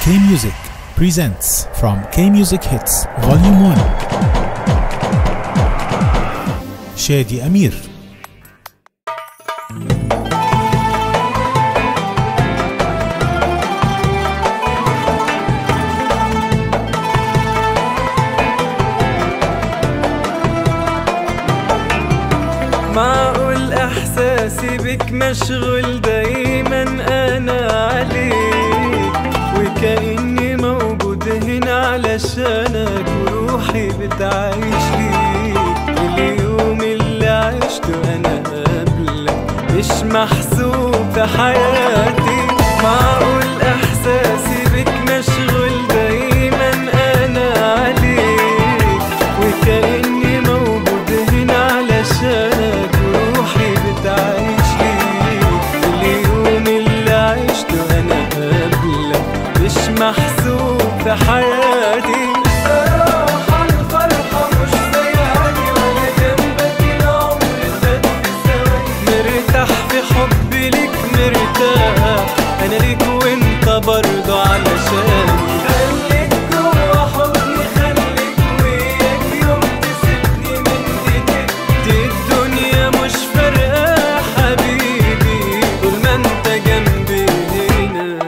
K Music presents from K Music Hits Volume 1 شادي أمير معقول احساسي بك مشغول دايما انا عليك وكاني موجود هنا علشانك وروحي بتعيش ليك اليوم اللي عشته انا قبلك مش محسوب في حياتي معقول احساسي بك مشغول دايما انا عليك وكاني موجود هنا علشانك وروحي بتعيش ليك اليوم اللي عشته انا قبلك مش محسوب في حياتي صراحة الفرحة مش زيادي ولا جنبك العمر فات في ثواني مرتاح في حبي ليك مرتاح انا ليك وانت برضه علشاني خليك جوا حضني خليك وياك يوم تسيبني من ايدك دي الدنيا مش فارقة حبيبي طول ما انت جنبي هنا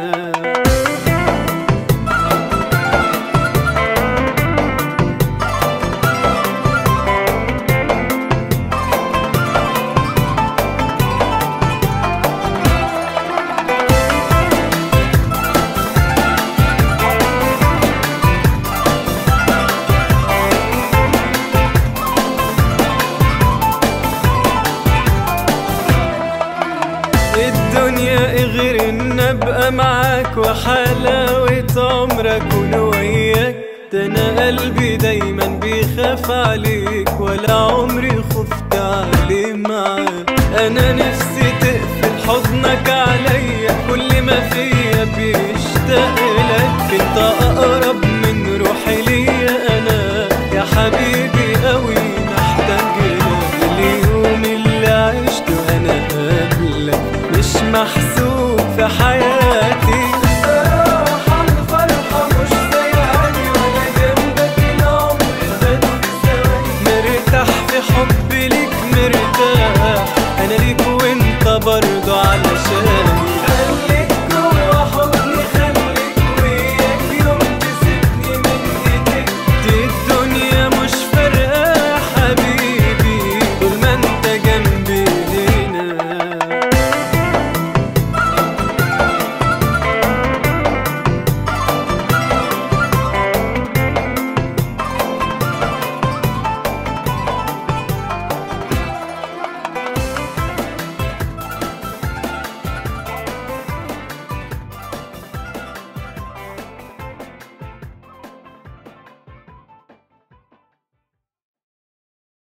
الدنيا غير ان ابقى معاك وحلاوة عمرك وياك ده انا قلبي دايما بيخاف عليك ولا عمري خفت عليه معاك انا نفسي تقفل حضنك عليا كل ما فيا بيشتاق لك انت اقرب من روحي ليا انا يا حبيبي